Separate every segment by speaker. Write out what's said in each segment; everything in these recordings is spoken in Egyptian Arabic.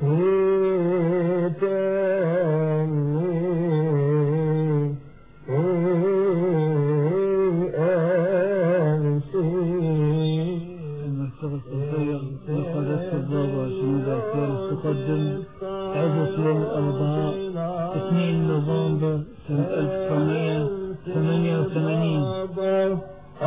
Speaker 1: المكتبة الصوفية لقداسة البابا شنود الفارس تقدم عزف يوم الأربعاء 2 نوفمبر سنة 1988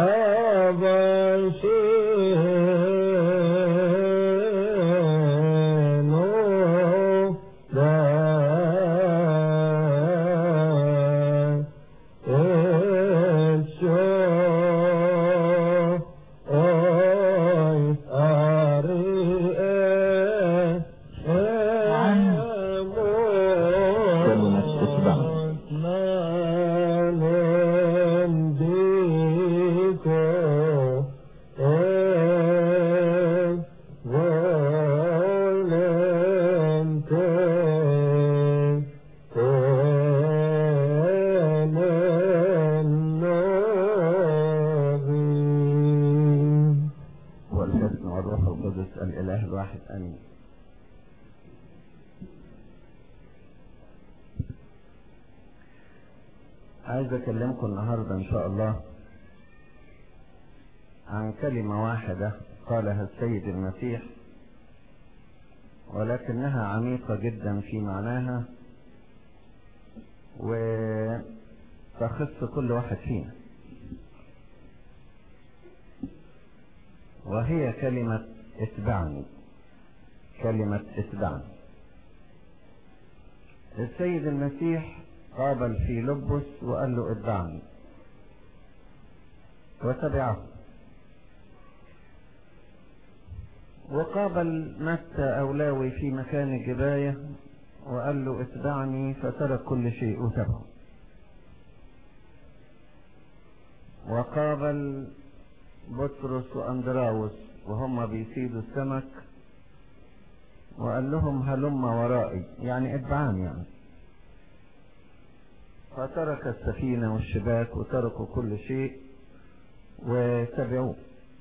Speaker 2: والحسن والروح القدس الإله الواحد آمين عايز أكلمكم النهاردة إن شاء الله عن كلمة واحدة قالها السيد المسيح ولكنها عميقة جدا في معناها وتخص كل واحد فينا وهي كلمة اتبعني كلمة اتبعني السيد المسيح قابل في لبس وقال له اتبعني وتبعه وقابل متى أولاوي في مكان الجباية وقال له اتبعني فترك كل شيء وتبعه وقابل بطرس وأندراوس وهم بيصيدوا السمك وقال لهم هلم ورائي يعني اتبعاني يعني فترك السفينة والشباك وتركوا كل شيء وتبعوه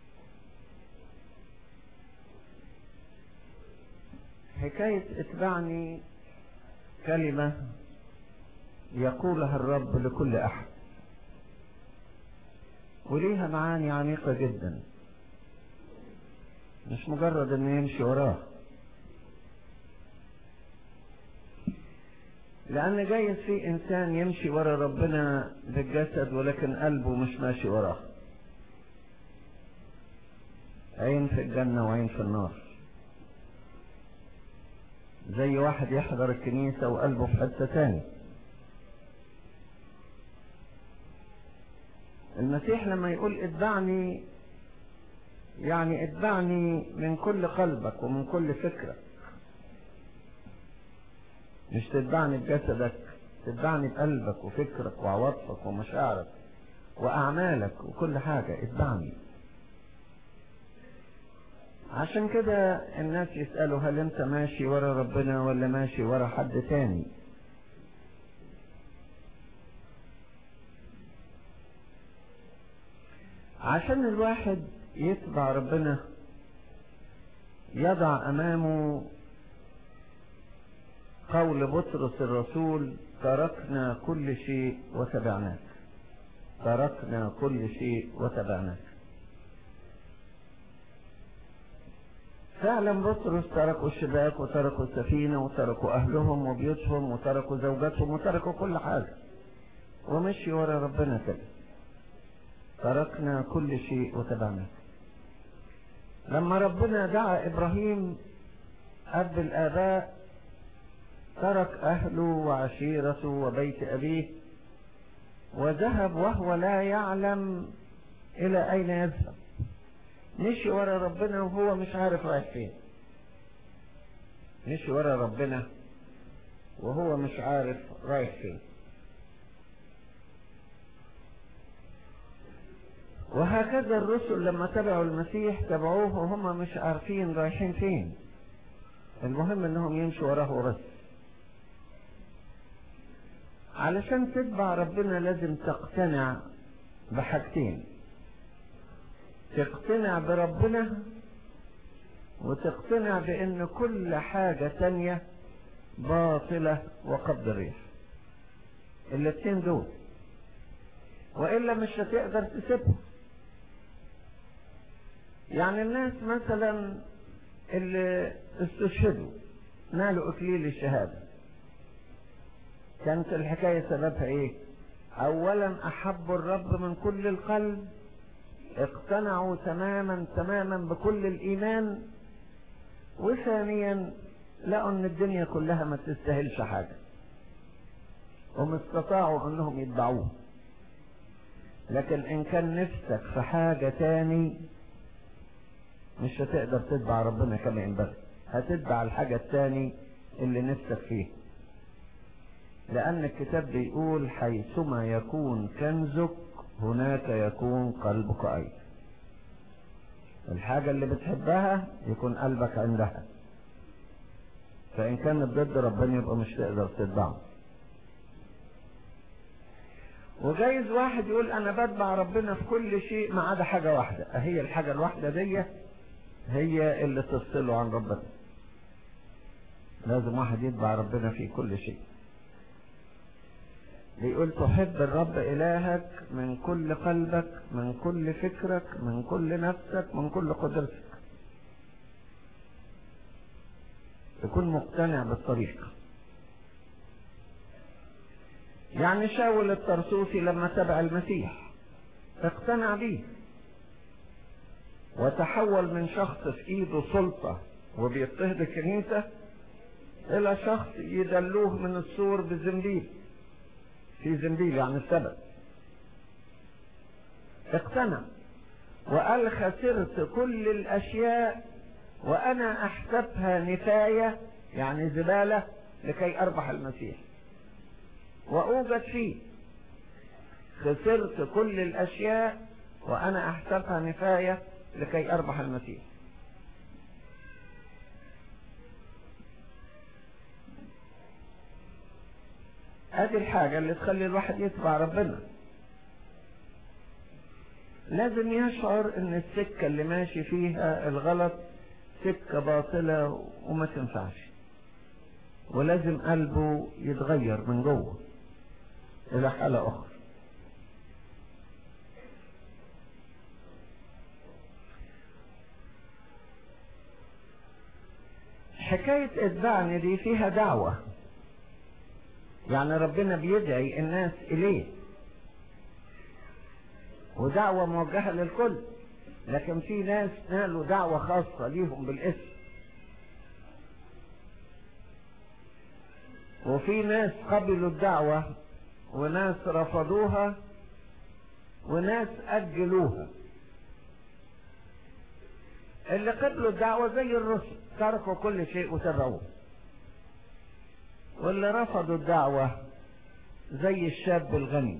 Speaker 2: حكاية اتبعني كلمة يقولها الرب لكل أحد وليها معاني عميقة جدا مش مجرد انه يمشي وراه لان جايز في انسان يمشي ورا ربنا بالجسد ولكن قلبه مش ماشي وراه عين في الجنة وعين في النار زي واحد يحضر الكنيسة وقلبه في حتة تاني المسيح لما يقول اتبعني يعني اتبعني من كل قلبك ومن كل فكرك مش تتبعني بجسدك تتبعني بقلبك وفكرك وعواطفك ومشاعرك وأعمالك وكل حاجة اتبعني عشان كده الناس يسألوا هل انت ماشي ورا ربنا ولا ماشي ورا حد تاني عشان الواحد يتبع ربنا يضع امامه قول بطرس الرسول تركنا كل شيء وتبعناك تركنا كل شيء وتبعناك فعلا بطرس تركوا الشباك وتركوا السفينة وتركوا أهلهم وبيوتهم وتركوا زوجاتهم وتركوا كل حاجة ومشي ورا ربنا كده تركنا كل شيء وتبعناك لما ربنا دعا إبراهيم أب الآباء ترك أهله وعشيرته وبيت أبيه وذهب وهو لا يعلم إلى أين يذهب مشي ورا ربنا وهو مش عارف رايح فين مشي ورا ربنا وهو مش عارف رايح فين وهكذا الرسل لما تبعوا المسيح تبعوه وهم مش عارفين رايحين فين المهم انهم يمشوا وراه بس علشان تتبع ربنا لازم تقتنع بحاجتين تقتنع بربنا وتقتنع بان كل حاجة تانية باطلة وقبض الريح الاتنين دول وإلا مش هتقدر تسيبها يعني الناس مثلا اللي استشهدوا نالوا اكليل الشهادة كانت الحكاية سببها ايه اولا احبوا الرب من كل القلب اقتنعوا تماما تماما بكل الايمان وثانيا لقوا ان الدنيا كلها ما تستاهلش حاجة هم استطاعوا انهم يتبعوه لكن ان كان نفسك في حاجة تاني مش هتقدر تتبع ربنا كما ينبغي هتتبع الحاجة التاني اللي نفسك فيه لأن الكتاب بيقول حيثما يكون كنزك هناك يكون قلبك أيضا الحاجة اللي بتحبها يكون قلبك عندها فإن كانت ضد ربنا يبقى مش تقدر تتبعه وجايز واحد يقول أنا بتبع ربنا في كل شيء ما عدا حاجة واحدة هي الحاجة الواحدة دي هي اللي تفصله عن ربنا لازم واحد يتبع ربنا في كل شيء بيقول تحب الرب إلهك من كل قلبك من كل فكرك من كل نفسك من كل قدرتك تكون مقتنع بالطريق يعني شاول الطرسوسي لما تبع المسيح اقتنع به وتحول من شخص في ايده سلطة وبيضطهد الكنيسة الى شخص يدلوه من السور بزنبيل في زنبيل يعني السبب اقتنع وقال خسرت كل الاشياء وانا احسبها نفاية يعني زبالة لكي اربح المسيح واوجد فيه خسرت كل الاشياء وانا احسبها نفاية لكي اربح المسيح ادي الحاجة اللي تخلي الواحد يتبع ربنا لازم يشعر ان السكة اللي ماشي فيها الغلط سكة باطلة وما تنفعش ولازم قلبه يتغير من جوه الى حالة اخرى حكاية اتبعني دي فيها دعوة يعني ربنا بيدعي الناس اليه ودعوة موجهة للكل لكن في ناس نالوا دعوة خاصة ليهم بالاسم وفي ناس قبلوا الدعوة وناس رفضوها وناس أجلوها اللي قبلوا الدعوة زي الرسل تركوا كل شيء وتبعوه واللي رفضوا الدعوة زي الشاب الغني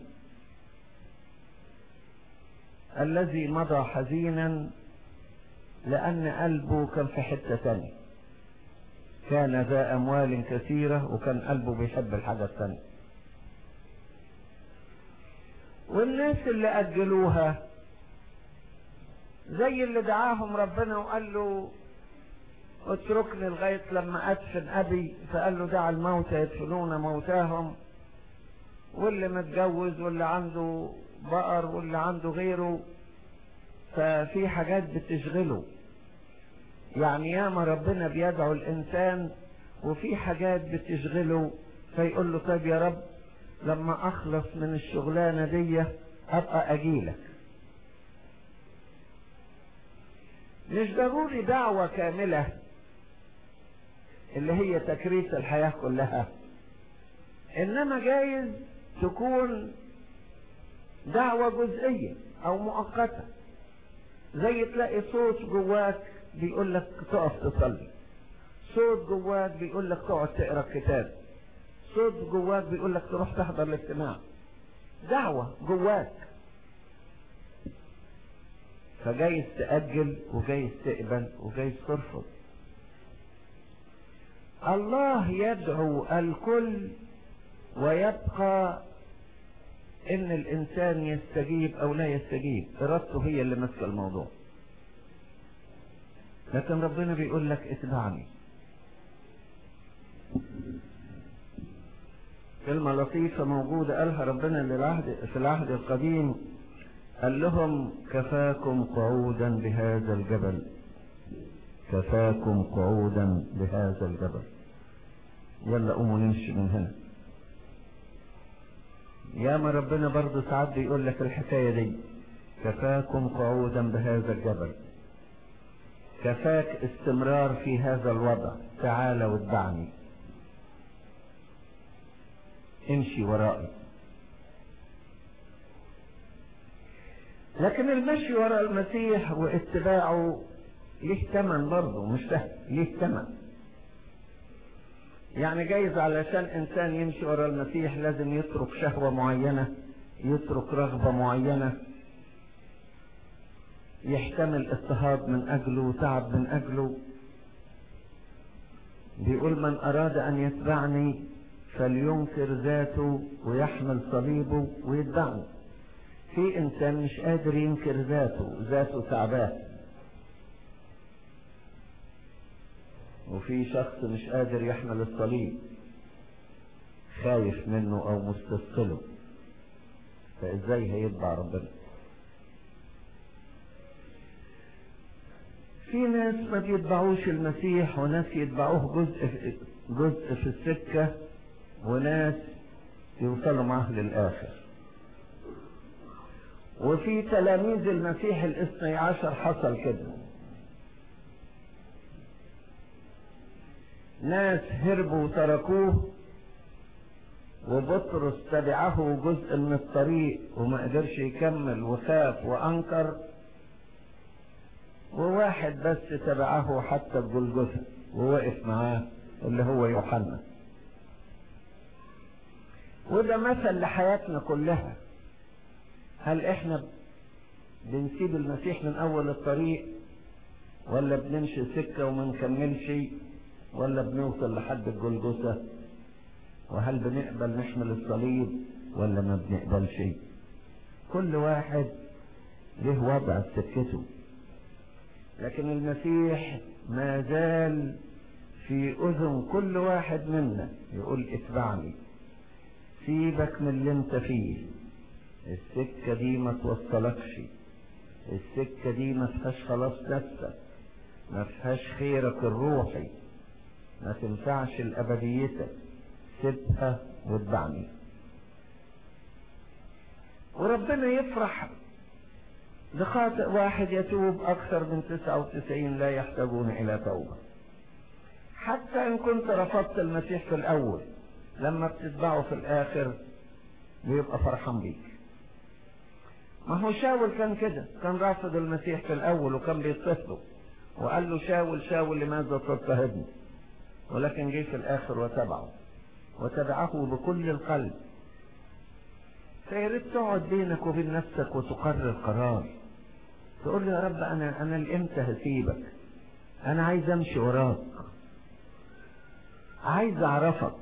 Speaker 2: الذي مضى حزينا لأن قلبه كان في حتة تانية كان ذا أموال كثيرة وكان قلبه بيحب الحاجة التانية والناس اللي أجلوها زي اللي دعاهم ربنا وقال له اتركني لغاية لما أدفن أبي فقال له دع الموتى يدفنون موتاهم واللي متجوز واللي عنده بقر واللي عنده غيره ففي حاجات بتشغله يعني ياما ربنا بيدعو الإنسان وفي حاجات بتشغله فيقول له طيب يا رب لما أخلص من الشغلانة دي أبقى أجيلك مش ضروري دعوة كاملة اللي هي تكريس الحياة كلها انما جايز تكون دعوة جزئية او مؤقتة زي تلاقي صوت جواك بيقول لك تقف تصلي صوت جواك بيقول لك تقعد تقرا الكتاب صوت جواك بيقول لك تروح تحضر الاجتماع دعوة جواك فجايز تأجل وجايز تقبل وجايز ترفض الله يدعو الكل ويبقى ان الانسان يستجيب او لا يستجيب ارادته هي اللي ماسكه الموضوع لكن ربنا بيقول لك اتبعني كلمة لطيفة موجودة قالها ربنا للعهد في العهد القديم قال لهم كفاكم قعودا بهذا الجبل كفاكم قعودا بهذا الجبل يلا قوموا نمشي من هنا يا ما ربنا برضه ساعات بيقول لك الحكاية دي كفاكم قعودا بهذا الجبل كفاك استمرار في هذا الوضع تعال واتبعني امشي ورائي لكن المشي وراء المسيح واتباعه ليه ثمن برضه مش سهل ليه ثمن يعني جايز علشان انسان يمشي ورا المسيح لازم يترك شهوة معينة يترك رغبة معينة يحتمل اضطهاد من اجله وتعب من اجله بيقول من اراد ان يتبعني فلينكر ذاته ويحمل صليبه ويتبعني في انسان مش قادر ينكر ذاته ذاته تعبان وفي شخص مش قادر يحمل الصليب خايف منه او مستثقله فازاي هيتبع ربنا في ناس ما بيتبعوش المسيح وناس يتبعوه جزء في جزء في السكة وناس يوصلوا معاه للآخر وفي تلاميذ المسيح الاثني عشر حصل كده ناس هربوا وتركوه وبطرس تبعه جزء من الطريق وما قدرش يكمل وخاف وانكر وواحد بس تبعه حتى الجلجثة ووقف معاه اللي هو يوحنا وده مثل لحياتنا كلها هل احنا بنسيب المسيح من اول الطريق ولا بنمشي سكة وما نكملش ولا بنوصل لحد الجلجثة وهل بنقبل نحمل الصليب ولا ما بنقبلش كل واحد له وضع في سكته لكن المسيح ما زال في اذن كل واحد منا يقول اتبعني سيبك من اللي انت فيه السكة دي ما توصلكش السكة دي ما فيهاش خلاص نفسك ما فيهاش خيرك الروحي ما تنفعش لأبديتك سيبها واتبعني وربنا يفرح بخاطئ واحد يتوب أكثر من تسعة وتسعين لا يحتاجون إلى توبة حتى إن كنت رفضت المسيح في الأول لما بتتبعه في الآخر بيبقى فرحان بيك ما هو شاول كان كده كان رافض المسيح في الأول وكان بيتصله وقال له شاول شاول لماذا تضطهدني ولكن جه في الآخر وتبعه وتبعه بكل القلب فياريت تقعد بينك وبين نفسك وتقرر قرار تقول له يا رب أنا أنا لإمتى هسيبك أنا عايز أمشي وراك عايز أعرفك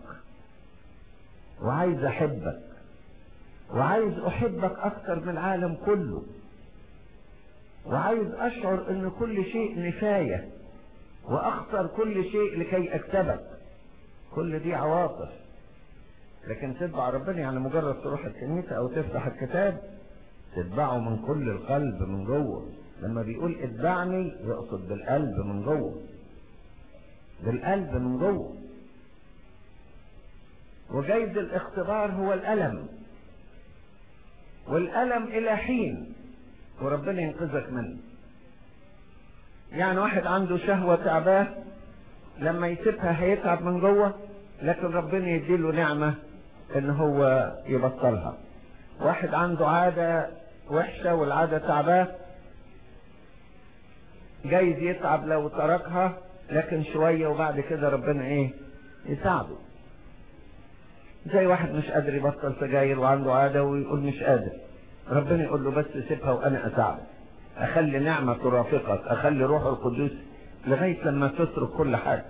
Speaker 2: وعايز أحبك وعايز أحبك أكتر من العالم كله وعايز أشعر إن كل شيء نفاية وأخسر كل شيء لكي أكسبك كل دي عواطف لكن تتبع ربنا يعني مجرد تروح الكنيسة أو تفتح الكتاب تتبعه من كل القلب من جوه لما بيقول اتبعني يقصد بالقلب من جوه بالقلب من جوه وجايز الاختبار هو الألم والألم إلى حين وربنا ينقذك منه يعني واحد عنده شهوة تعباه لما يسيبها هيتعب من جوه لكن ربنا يديله نعمة ان هو يبطلها واحد عنده عادة وحشة والعادة تعباه جايز يتعب لو تركها لكن شوية وبعد كده ربنا ايه يساعده زي واحد مش قادر يبطل سجاير وعنده عادة ويقول مش قادر ربنا يقول له بس سيبها وانا اساعدك اخلي نعمة ترافقك اخلي روح القدوس لغاية لما تترك كل حاجة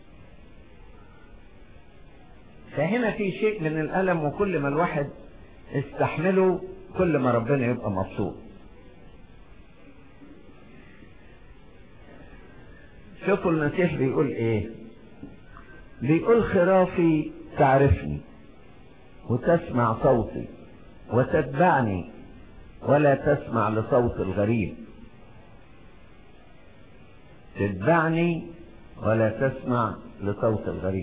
Speaker 2: فهنا في شيء من الألم وكل ما الواحد استحمله كل ما ربنا يبقى مبسوط شوفوا المسيح بيقول ايه بيقول خرافي تعرفني وتسمع صوتي وتتبعني ولا تسمع لصوت الغريب تتبعني ولا تسمع لصوت الغريب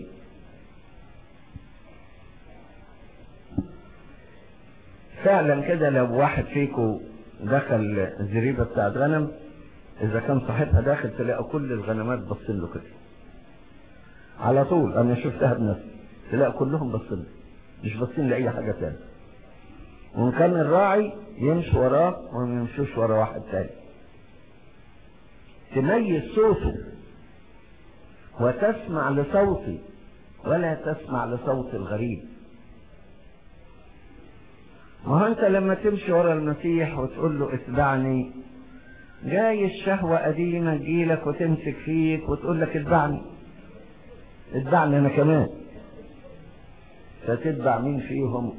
Speaker 2: فعلا كده لو واحد فيكم دخل زريبة بتاعت غنم اذا كان صاحبها داخل تلاقوا كل الغنمات باصين له كده على طول انا شفتها بنفسي تلاقوا كلهم باصين مش باصين لاي حاجه تاني وان كان الراعي يمشي وراه وما يمشوش ورا واحد تاني تميز صوته وتسمع لصوتي ولا تسمع لصوت الغريب ما هو انت لما تمشي ورا المسيح وتقول له اتبعني جاي الشهوة قديمة تجيلك وتمسك فيك وتقول لك اتبعني اتبعني انا كمان فتتبع مين فيهم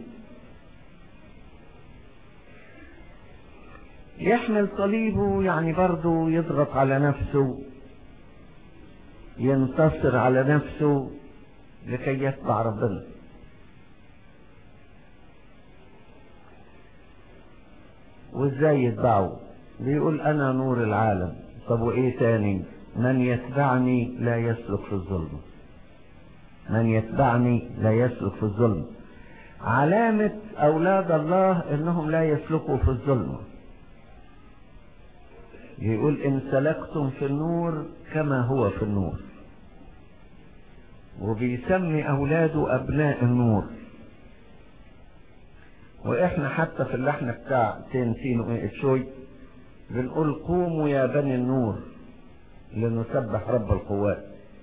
Speaker 2: يحمل صليبه يعني برضه يضغط على نفسه ينتصر على نفسه لكي يتبع ربنا وازاي يتبعه بيقول انا نور العالم طب وايه تاني من يتبعني لا يسلك في الظلم من يتبعني لا يسلك في الظلم علامة أولاد الله إنهم لا يسلكوا في الظلم يقول إن سلكتم في النور كما هو في النور وبيسمي أولاده أبناء النور وإحنا حتى في اللحن بتاع تنتين شوي بنقول قوموا يا بني النور لنسبح رب القوات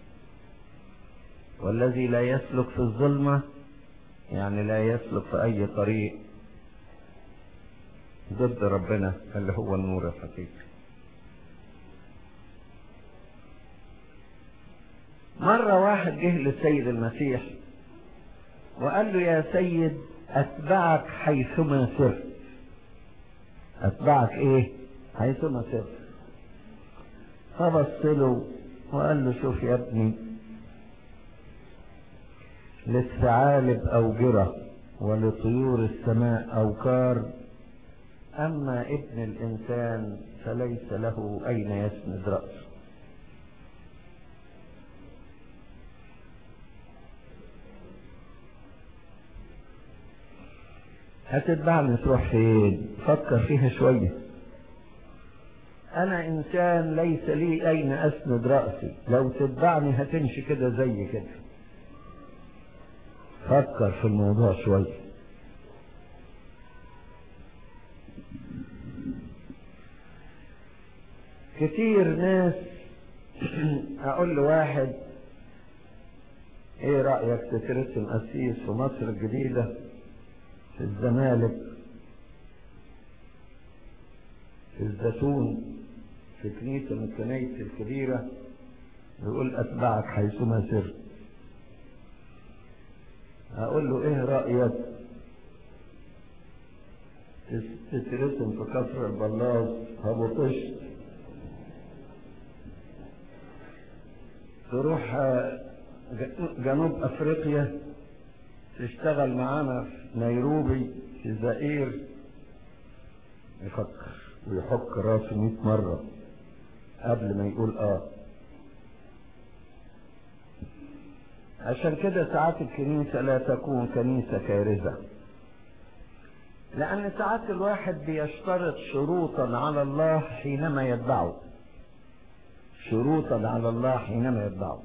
Speaker 2: والذي لا يسلك في الظلمة يعني لا يسلك في أي طريق ضد ربنا اللي هو النور الحقيقي مرة واحد جه للسيد المسيح وقال له يا سيد أتبعك حيثما سرت أتبعك إيه حيثما سرت فبص له وقال له شوف يا ابني للثعالب أوجرة ولطيور السماء أوكار أما ابن الإنسان فليس له أين يسند رأسه هتتبعني تروح فين فكر فيها شوية أنا إنسان ليس لي أين أسند رأسي لو تتبعني هتمشي كده زي كده فكر في الموضوع شوية كتير ناس اقول لواحد ايه رأيك تترسم قسيس في مصر الجديدة في الزمالك في الزيتون في كنيسة من الكنايس الكبيرة يقول اتبعك حيثما سرت اقول له ايه رأيك تترسم في كفر البلاط ابو طشت تروح جنوب افريقيا تشتغل معانا في نيروبي في الزئير يفكر ويحك راسه 100 مرة قبل ما يقول اه عشان كده ساعات الكنيسة لا تكون كنيسة كارثة لأن ساعات الواحد بيشترط شروطا على الله حينما يتبعه شروطا على الله حينما يتبعه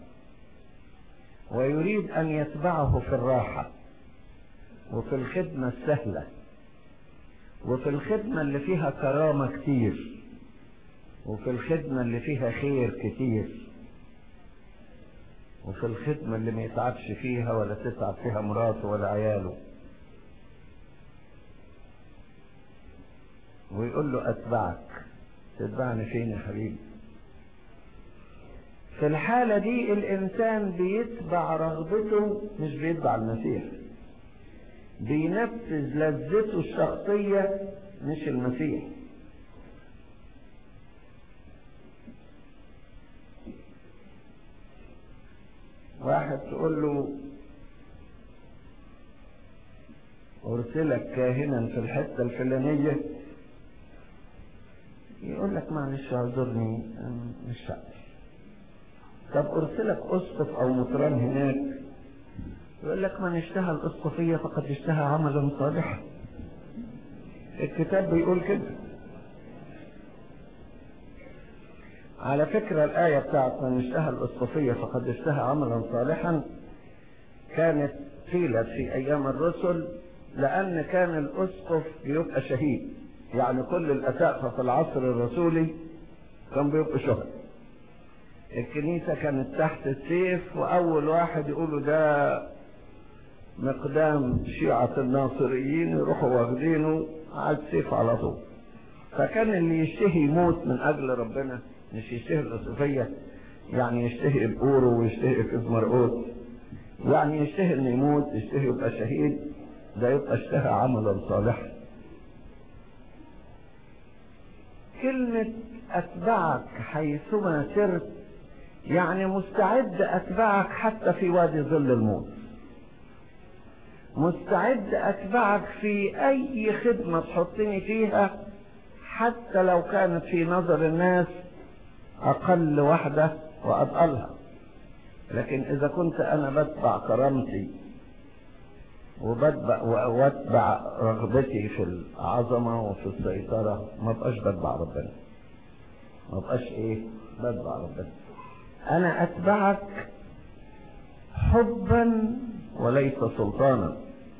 Speaker 2: ويريد أن يتبعه في الراحة وفي الخدمة السهلة وفي الخدمة اللي فيها كرامة كتير وفي الخدمة اللي فيها خير كتير وفي الخدمة اللي ما يتعبش فيها ولا تتعب فيها مراته ولا عياله ويقول له أتبعك تتبعني فين يا حبيبي في الحالة دي الإنسان بيتبع رغبته مش بيتبع المسيح بينفذ لذته الشخصية مش المسيح واحد تقول له أرسلك كاهنا في الحتة الفلانية يقول لك معلش اعذرني مش شعبي طب أرسلك أسقف أو مطران هناك يقول لك من اشتهى الأسقفية فقد اشتهى عملا صالحا الكتاب بيقول كده على فكرة الآية بتاعت من اشتهى الأسقفية فقد اشتهى عملا صالحا كانت قيلت في أيام الرسل لأن كان الأسقف بيبقى شهيد يعني كل الأساقفة في العصر الرسولي كان بيبقوا شهداء الكنيسة كانت تحت السيف وأول واحد يقولوا ده مقدام شيعة الناصريين يروحوا واخدينه على السيف على طول فكان اللي يشتهي يموت من أجل ربنا مش يشتهي الأسفية يعني يشتهي بقوره ويشتهي في مرقوت يعني يشتهي انه يموت يشتهي يبقى شهيد ده يبقى اشتهى عملا صالحا كلمة أتبعك حيثما سرت يعني مستعد أتبعك حتى في وادي ظل الموت مستعد أتبعك في أي خدمة تحطني فيها حتى لو كانت في نظر الناس أقل وحدة وأضقلها لكن إذا كنت أنا بتبع كرامتي وبتبع واتبع رغبتي في العظمة وفي السيطرة ما بقاش بتبع ربنا ما بقاش ايه بتبع ربنا انا اتبعك حبا وليس سلطانا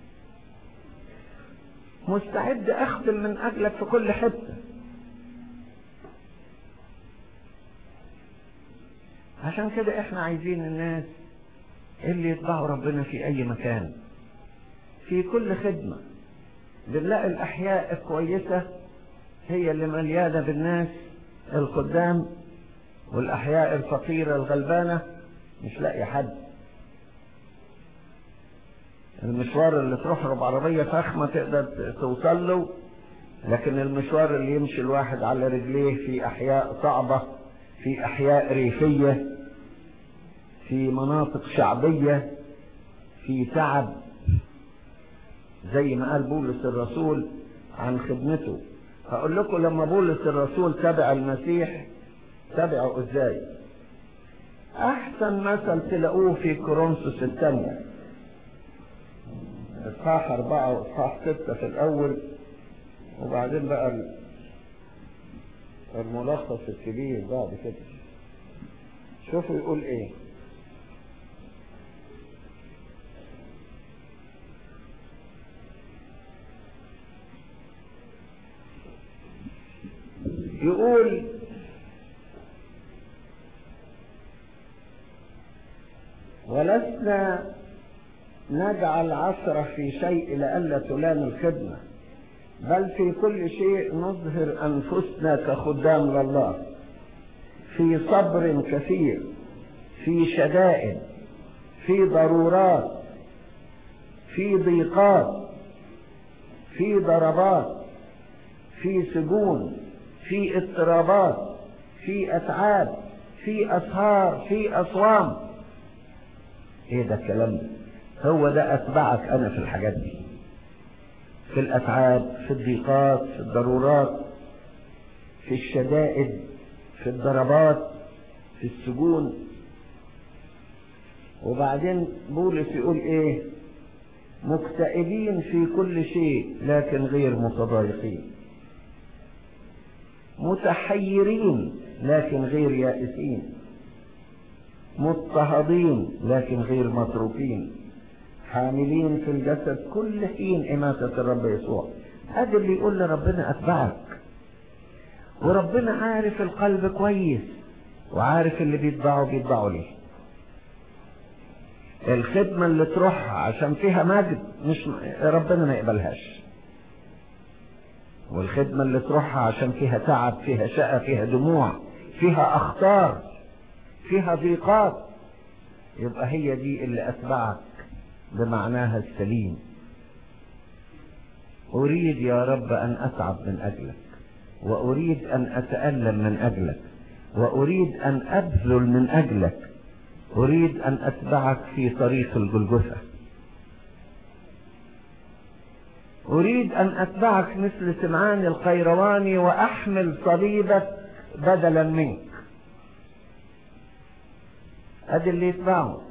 Speaker 2: مستعد اخدم من اجلك في كل حته عشان كده احنا عايزين الناس اللي يتبعوا ربنا في اي مكان في كل خدمة بنلاقي الأحياء الكويسة هي اللي مليانة بالناس القدام والأحياء الفقيرة الغلبانة مش لاقي حد المشوار اللي تروح له بعربية فخمة تقدر توصل له لكن المشوار اللي يمشي الواحد على رجليه في أحياء صعبة في أحياء ريفية في مناطق شعبية في تعب زي ما قال بولس الرسول عن خدمته هقول لكم لما بولس الرسول تبع المسيح تبعه ازاي احسن مثل تلاقوه في كورنثوس الثانية اصحاح اربعة واصحاح ستة في الاول وبعدين بقى الملخص الكبير بعد كده شوفوا يقول ايه يقول ولسنا نجعل عثرة في شيء لئلا تلام الخدمة بل في كل شيء نظهر أنفسنا كخدام لله في صبر كثير في شدائد في ضرورات في ضيقات في ضربات في سجون في اضطرابات في اتعاب في اسهار في اصوام ايه ده الكلام ده هو ده اتبعك انا في الحاجات دي في الاتعاب في الضيقات في الضرورات في الشدائد في الضربات في السجون وبعدين بولس يقول ايه مكتئبين في كل شيء لكن غير متضايقين متحيرين لكن غير يائسين مضطهدين لكن غير متروكين حاملين في الجسد كل حين إماتة الرب يسوع هذا اللي يقول لربنا أتبعك وربنا عارف القلب كويس وعارف اللي بيتبعه بيتبعه ليه الخدمة اللي تروح عشان فيها مجد مش ربنا ما يقبلهاش والخدمة اللي تروحها عشان فيها تعب فيها شقة فيها دموع فيها أخطار فيها ضيقات يبقى هي دي اللي أتبعك بمعناها السليم أريد يا رب أن أتعب من أجلك وأريد أن أتألم من أجلك وأريد أن أبذل من أجلك أريد أن أتبعك في طريق الجلجثة أريد أن أتبعك مثل سمعان القيرواني وأحمل صليبك بدلا منك أدي اللي يتبعه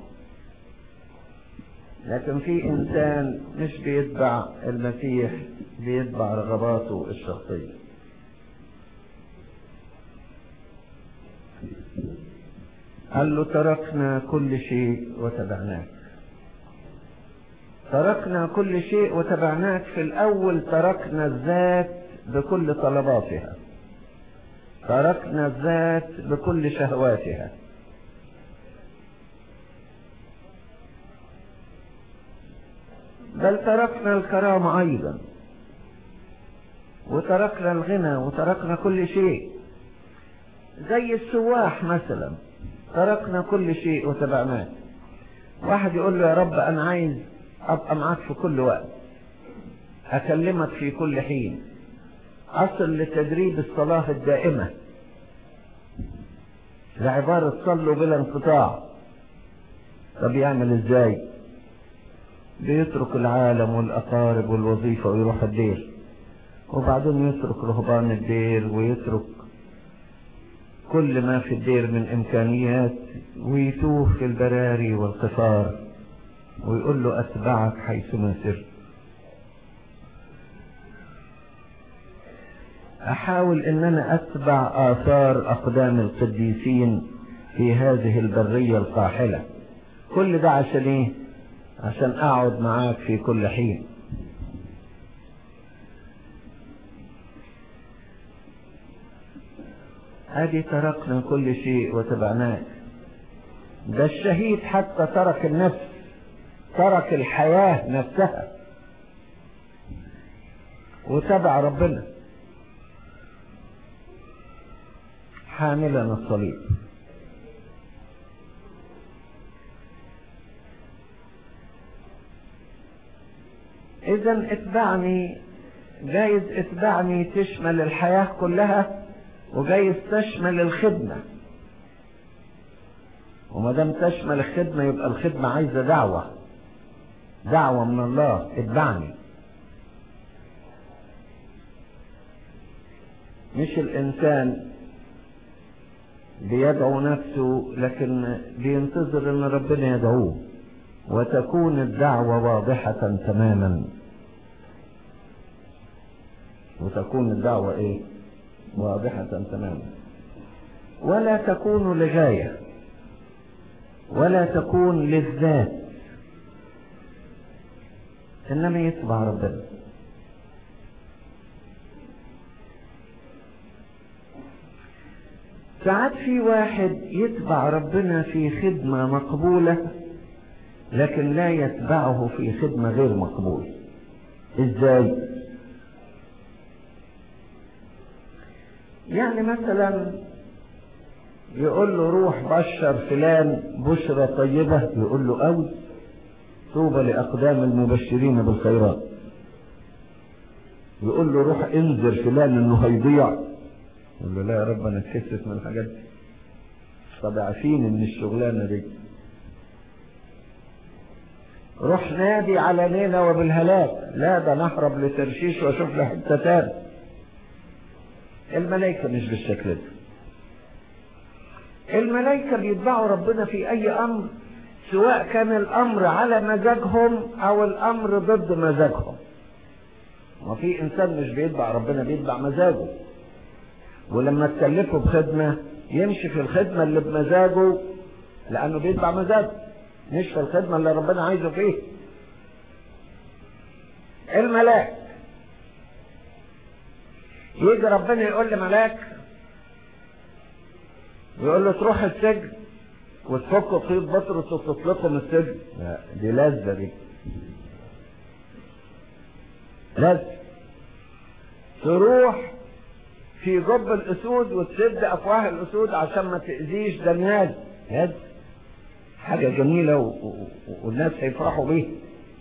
Speaker 2: لكن في إنسان مش بيتبع المسيح بيتبع رغباته الشخصية قال له تركنا كل شيء وتبعناك تركنا كل شيء وتبعناك في الأول تركنا الذات بكل طلباتها تركنا الذات بكل شهواتها بل تركنا الكرامة أيضا وتركنا الغنى وتركنا كل شيء زي السواح مثلا تركنا كل شيء وتبعناك واحد يقول له يا رب أنا عايز أبقى معاك في كل وقت أكلمك في كل حين أصل لتدريب الصلاة الدائمة لعبارة صلوا بلا انقطاع طب يعمل ازاي بيترك العالم والأقارب والوظيفة ويروح الدير وبعدين يترك رهبان الدير ويترك كل ما في الدير من إمكانيات ويتوه في البراري والقفار ويقول له أتبعك حيثما سرت أحاول أن أنا أتبع آثار أقدام القديسين في هذه البرية القاحلة كل ده عشان إيه؟ عشان أقعد معاك في كل حين ادي تركنا كل شيء وتبعناك ده الشهيد حتى ترك النفس ترك الحياة نفسها وتبع ربنا حاملا الصليب اذا اتبعني جايز اتبعني تشمل الحياة كلها وجايز تشمل الخدمة وما دام تشمل الخدمة يبقى الخدمة عايزة دعوة دعوة من الله اتبعني مش الإنسان بيدعو نفسه لكن بينتظر ان ربنا يدعوه وتكون الدعوة واضحة تماما وتكون الدعوة ايه واضحة تماما ولا تكون لغاية ولا تكون للذات انما يتبع ربنا ساعات في واحد يتبع ربنا في خدمة مقبولة لكن لا يتبعه في خدمة غير مقبولة ازاي يعني مثلا يقول له روح بشر فلان بشرى طيبة يقول له قوي طوبى لأقدام المبشرين بالخيرات يقول له روح انذر فلان انه هيضيع يقول له لا يا رب انا اتكسف من الحاجات دي طب عارفين ان الشغلانه دي روح نادي على نينا وبالهلاك لا ده نهرب لترشيش واشوف له حته تاني الملائكه مش بالشكل ده الملائكه بيتبعوا ربنا في اي امر سواء كان الامر على مزاجهم او الامر ضد مزاجهم ما في انسان مش بيتبع ربنا بيتبع مزاجه ولما تكلفه بخدمة يمشي في الخدمة اللي بمزاجه لأنه بيتبع مزاجه مش في الخدمة اللي ربنا عايزه فيه الملاك يجي ربنا يقول لملاك يقول له تروح السجن وتفك قيد بطرس وتطلقه من السجن لا دي لذة دي لذة تروح في جب الاسود وتسد افواه الاسود عشان ما تاذيش دانيال هاد حاجه جميله و... و... والناس هيفرحوا بيها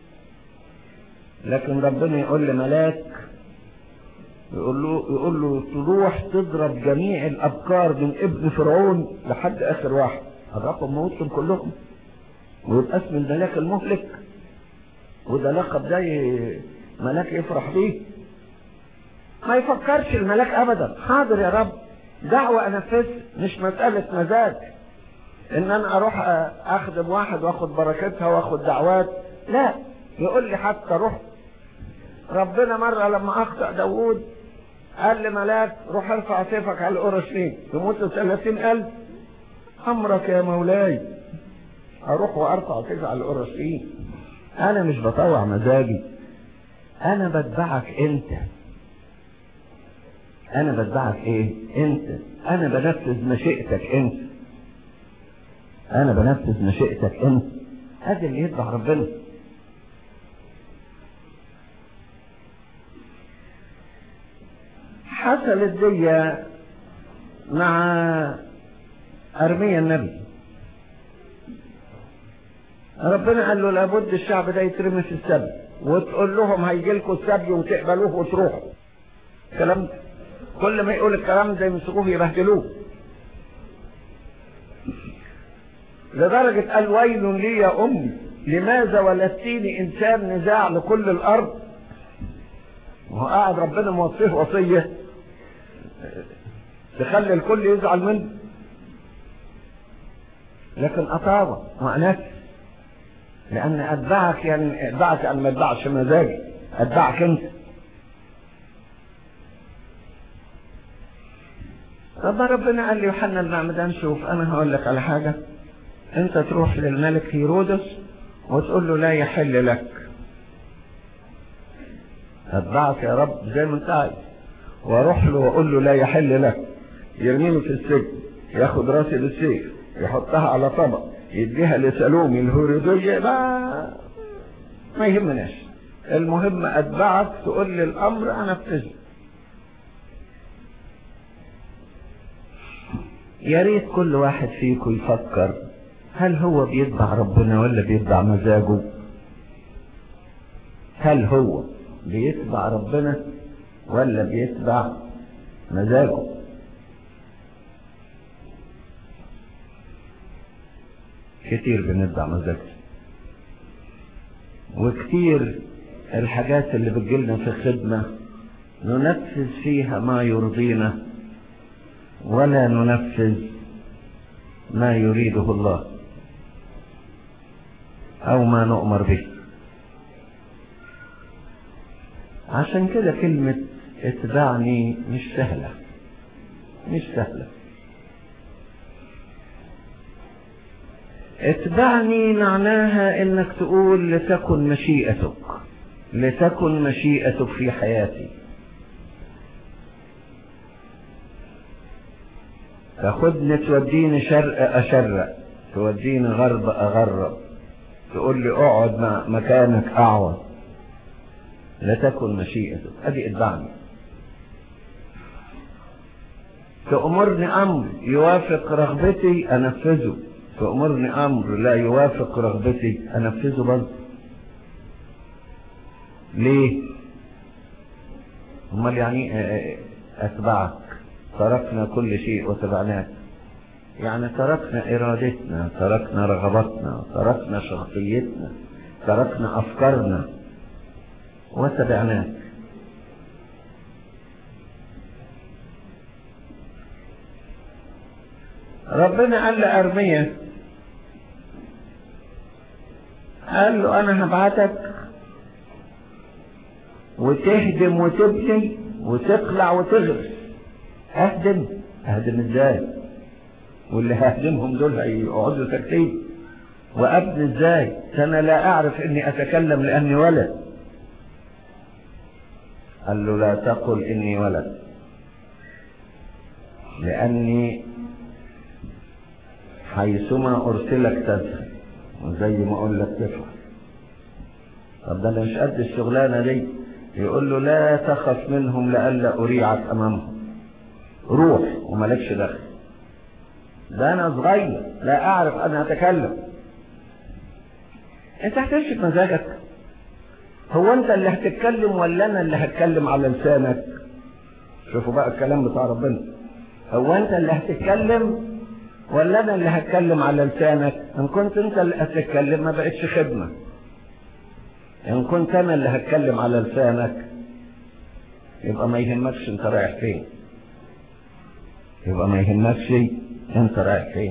Speaker 2: لكن ربنا يقول لملاك يقول له يقول له تروح تضرب جميع الابكار من ابن فرعون لحد اخر واحد قربهم موتهم كلهم ويبقى اسم الملاك المهلك وده لقب ده ملاك يفرح بيه ما يفكرش الملاك ابدا حاضر يا رب دعوة انفذ مش مسألة مزاج ان انا اروح اخدم واحد واخد بركتها واخد دعوات لا يقول لي حتى روح ربنا مرة لما اخطأ داوود قال لملاك روح ارفع سيفك على الاورشليم يموتوا ثلاثين الف امرك يا مولاي اروح وارفع سيفي على الاورشليم انا مش بطوع مزاجي انا بتبعك انت انا بتبعك ايه انت انا بنفذ مشيئتك انت انا بنفذ مشيئتك انت هذا اللي يتبع ربنا حصلت دي مع ارميا النبي ربنا قال له لابد الشعب ده يترمي في السبي وتقول لهم هيجي لكم السبي وتقبلوه وتروحوا كلام كل ما يقول الكلام ده يمسكوه يبهدلوه لدرجة قال ويل لي يا أمي لماذا ولدتيني إنسان نزاع لكل الأرض وهو قاعد ربنا موصيه وصية تخلي الكل يزعل منه لكن أطاوع وأنس لأن أتبعك يعني أتبعك أنا ما أتبعش مزاجي أتبعك أنت طب ربنا قال لي يوحنا المعمدان شوف أنا هقول لك على حاجة أنت تروح للملك هيرودس وتقول له لا يحل لك أتبعك يا رب زي ما أنت عايز واروح له واقول له لا يحل لك يرميني في السجن ياخد راسي بالسيف يحطها على طبق يديها لسلومي الهوريدية ما ما يهمناش المهم اتبعك تقول لي الامر انفذه يا ريت كل واحد فيكم يفكر هل هو بيتبع ربنا ولا بيتبع مزاجه هل هو بيتبع ربنا ولا بيتبع مزاجه كتير بنتبع مزاجنا وكتير الحاجات اللي بتجيلنا في الخدمة ننفذ فيها ما يرضينا ولا ننفذ ما يريده الله او ما نؤمر به عشان كده كلمة اتبعني مش سهلة مش سهلة اتبعني معناها انك تقول لتكن مشيئتك لتكن مشيئتك في حياتي تاخدني توديني شرق اشرق توديني غرب اغرب تقول لي اقعد مع مكانك اقعد لتكن مشيئتك ادي اتبعني تأمرني امر يوافق رغبتي انفذه تأمرني امر لا يوافق رغبتي انفذه برضه ليه امال يعني اتبعك تركنا كل شيء وتبعناك يعني تركنا ارادتنا تركنا رغبتنا تركنا شخصيتنا تركنا افكارنا وتبعناك ربنا قال لأرمية قال له أنا هبعتك وتهدم وتبني وتقلع وتغرس أهدم أهدم إزاي واللي ههدمهم دول هيقعدوا ساكتين وأبني إزاي أنا لا أعرف إني أتكلم لأني ولد قال له لا تقل إني ولد لأني حيثما أرسلك تذهب وزي ما أقول لك تفعل طب ده أنا مش قد الشغلانة دي يقول له لا تخف منهم لئلا أريعك أمامهم روح وملكش دخل ده أنا صغير لا أعرف أن أتكلم أنت هتمشي بمزاجك هو أنت اللي هتتكلم ولا أنا اللي هتكلم على لسانك؟ شوفوا بقى الكلام بتاع ربنا هو أنت اللي هتتكلم ولا انا اللي هتكلم على لسانك ان كنت انت اللي هتتكلم ما بقتش خدمة ان كنت انا اللي هتكلم على لسانك يبقى ما يهمكش انت رايح فين يبقى ما يهمكش انت رايح فين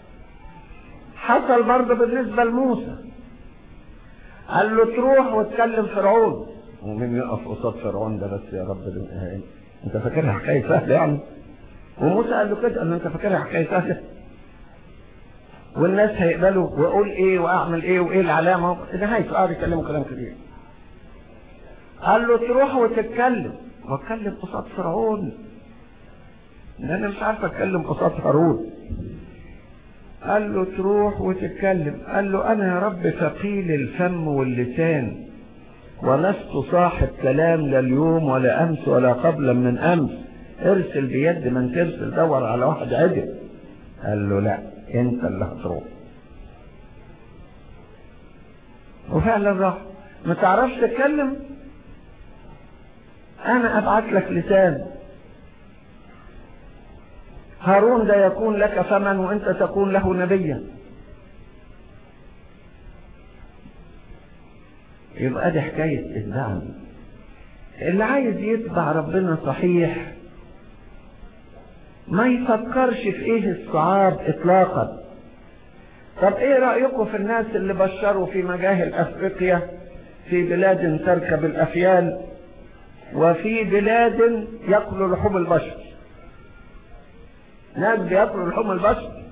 Speaker 2: حصل برضه بالنسبة لموسى قال له تروح وتكلم فرعون ومين يقف قصاد فرعون ده بس يا رب ده انت فاكرها حكايه سهله يعني وموسى قال له كده قال له انت فاكرها حكايه سهله والناس هيقبلوا واقول ايه واعمل ايه وايه العلامه نهايته قعد يكلموا كلام كتير قال له تروح وتتكلم واتكلم قصاد فرعون ده انا مش عارف اتكلم قصاد هارون قال له تروح وتتكلم قال له انا يا رب ثقيل الفم واللسان ولست صاحب كلام لا اليوم ولا امس ولا قبل من امس ارسل بيد من ترسل دور على واحد عدل قال له لا انت اللي هتروح وفعلا راح ما تعرفش تتكلم انا ابعت لك لسان هارون ده يكون لك فما وانت تكون له نبيا يبقى دي حكاية الدعم اللي عايز يتبع ربنا صحيح ما يفكرش في ايه الصعاب اطلاقا طب ايه رأيكم في الناس اللي بشروا في مجاهل افريقيا في بلاد تركب الافيال وفي بلاد يأكلوا لحوم البشر ناس بياكلوا لحوم البشر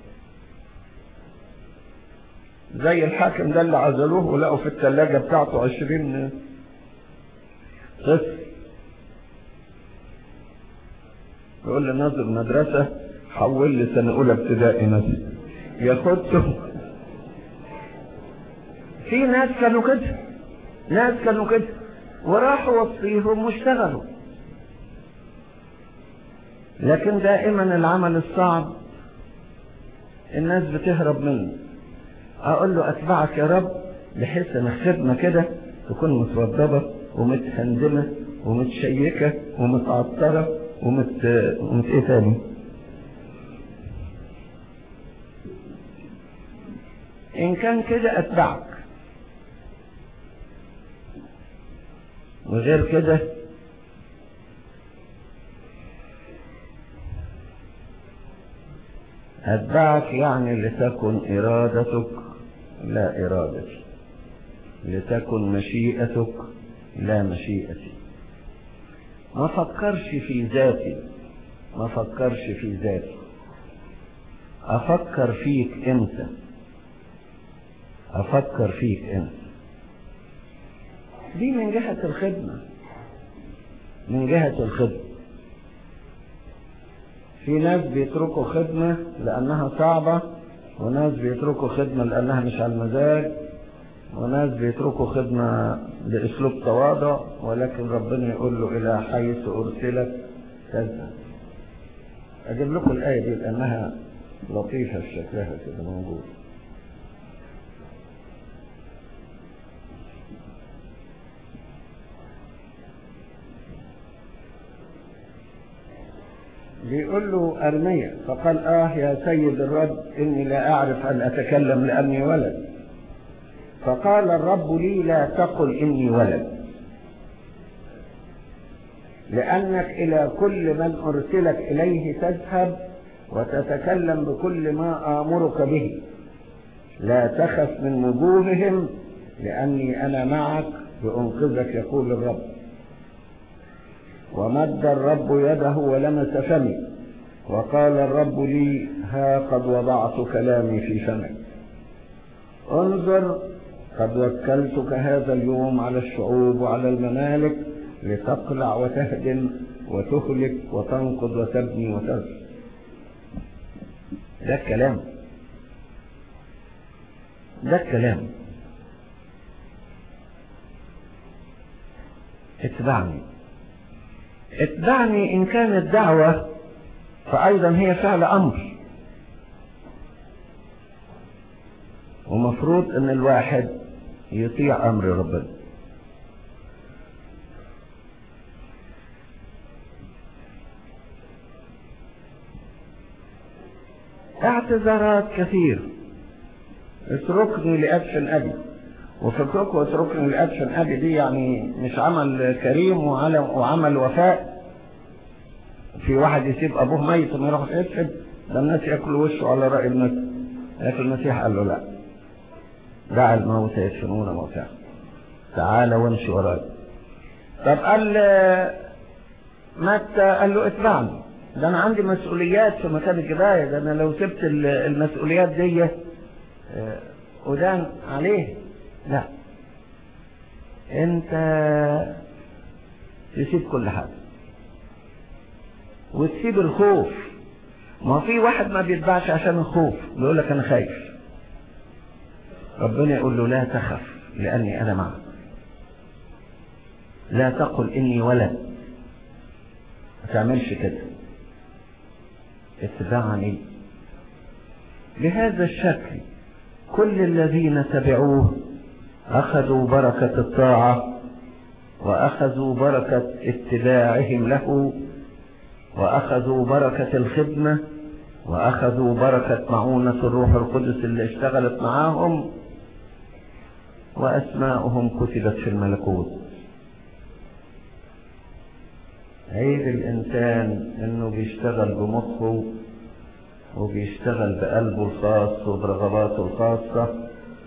Speaker 2: زي الحاكم ده اللي عزلوه ولقوا في الثلاجة بتاعته عشرين طفل يقول لي ناظر مدرسة حول لي سنة أولى ابتدائي مثلا ياخدته في ناس كانوا كده ناس كانوا كده وراحوا وصيهم واشتغلوا لكن دائما العمل الصعب الناس بتهرب منه اقول له اتبعك يا رب بحيث ان الخدمة كده تكون متوضبة ومتهندمة ومتشيكة ومتعطرة ومت ومت ايه تاني ان كان كده اتبعك وغير كده أتبعك يعني لتكن إرادتك لا إرادتي لتكن مشيئتك لا مشيئتي ما فكرش في ذاتي ما فكرش في ذاتي أفكر فيك أنت أفكر فيك أنت دي من جهة الخدمة من جهة الخدمة في ناس بيتركوا خدمة لأنها صعبة وناس بيتركوا خدمة لأنها مش على المزاج وناس بيتركوا خدمة بأسلوب تواضع ولكن ربنا يقول له إلى حيث أرسلك كذا أجيب لكم الآية دي لأنها لطيفة في شكلها كده موجود بيقول له أرمية فقال آه يا سيد الرب إني لا أعرف أن أتكلم لأني ولد فقال الرب لي لا تقل إني ولد لأنك إلى كل من أرسلك إليه تذهب وتتكلم بكل ما آمرك به لا تخف من وجوههم لأني أنا معك لأنقذك يقول الرب ومد الرب يده ولمس فمي وقال الرب لي ها قد وضعت كلامي في فمك انظر قد وكلتك هذا اليوم على الشعوب وعلى الممالك لتقلع وتهدم وتهلك وتنقض وتبني وتزر ده الكلام ده الكلام اتبعني اتبعني إن كانت دعوة فأيضا هي فعل أمر ومفروض أن الواحد يطيع أمر ربنا اعتذارات كثير اتركني لأدفن أبي وفكركم اتركني لأدفن أبي دي يعني مش عمل كريم وعمل, وعمل وفاء في واحد يسيب أبوه ميت وما يروح يدفن ده الناس ياكلوا وشه على رأي الناس لكن المسيح قال له لا دع الموت يدفنون موتاهم تعال وامشي وراي طب قال متى قال له اتبعني ده انا عندي مسؤوليات في مكان الجباية ده انا لو سبت المسؤوليات دي ودان عليه لا انت تسيب كل حاجة وتسيب الخوف ما في واحد ما بيتبعش عشان الخوف بيقول لك انا خايف ربنا يقول له لا تخف لاني انا معك لا تقل اني ولد ما تعملش كده اتبعني بهذا الشكل كل الذين تبعوه اخذوا بركة الطاعة واخذوا بركة اتباعهم له واخذوا بركة الخدمة واخذوا بركة معونة الروح القدس اللي اشتغلت معاهم واسماؤهم كتبت في الملكوت عيب الانسان انه بيشتغل بمخه وبيشتغل بقلبه الخاص وبرغباته الخاصة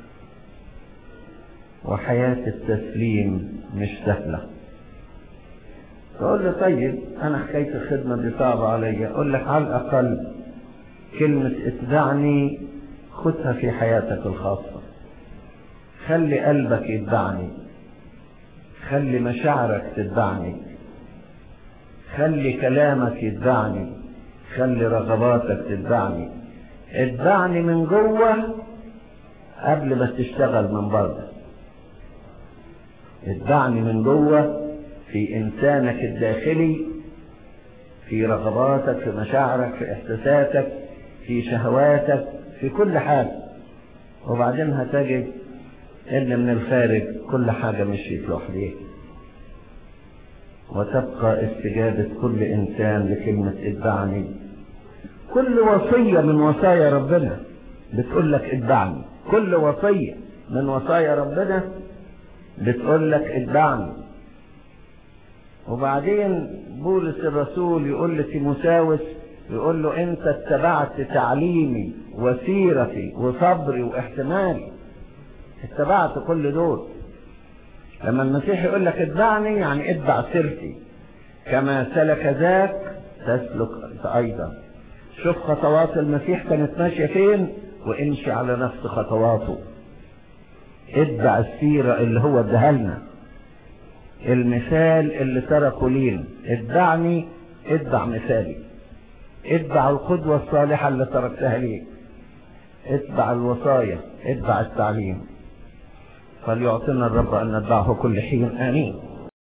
Speaker 2: وحياة التسليم مش سهلة تقول لي طيب انا حكاية الخدمة دي صعبة عليا اقول لك على الاقل كلمة اتبعني خدها في حياتك الخاصة خلي قلبك يتبعني خلي مشاعرك تتبعني خلي كلامك يتبعني خلي رغباتك تتبعني اتبعني من جوه قبل ما تشتغل من بره اتبعني من جوه في انسانك الداخلي في رغباتك في مشاعرك في احساساتك في شهواتك في كل حاجة وبعدين هتجد ان من الخارج كل حاجة مشيت لوحديها وتبقى استجابة كل انسان لكلمة اتبعني كل وصية من وصايا ربنا بتقول لك اتبعني كل وصية من وصايا ربنا بتقول لك اتبعني وبعدين بولس الرسول يقول لتيموساوس يقول له انت اتبعت تعليمي وسيرتي وصبري واحتمالي اتبعت كل دول لما المسيح يقول لك اتبعني يعني اتبع سيرتي كما سلك ذاك تسلك ايضا شوف خطوات المسيح كانت ماشيه فين وامشي على نفس خطواته اتبع السيره اللي هو اداها لنا المثال اللي تركه لينا اتبعني اتبع مثالي اتبع القدوة الصالحة اللي تركتها ليك اتبع الوصايا اتبع التعليم فليعطينا الرب أن نتبعه كل حين آمين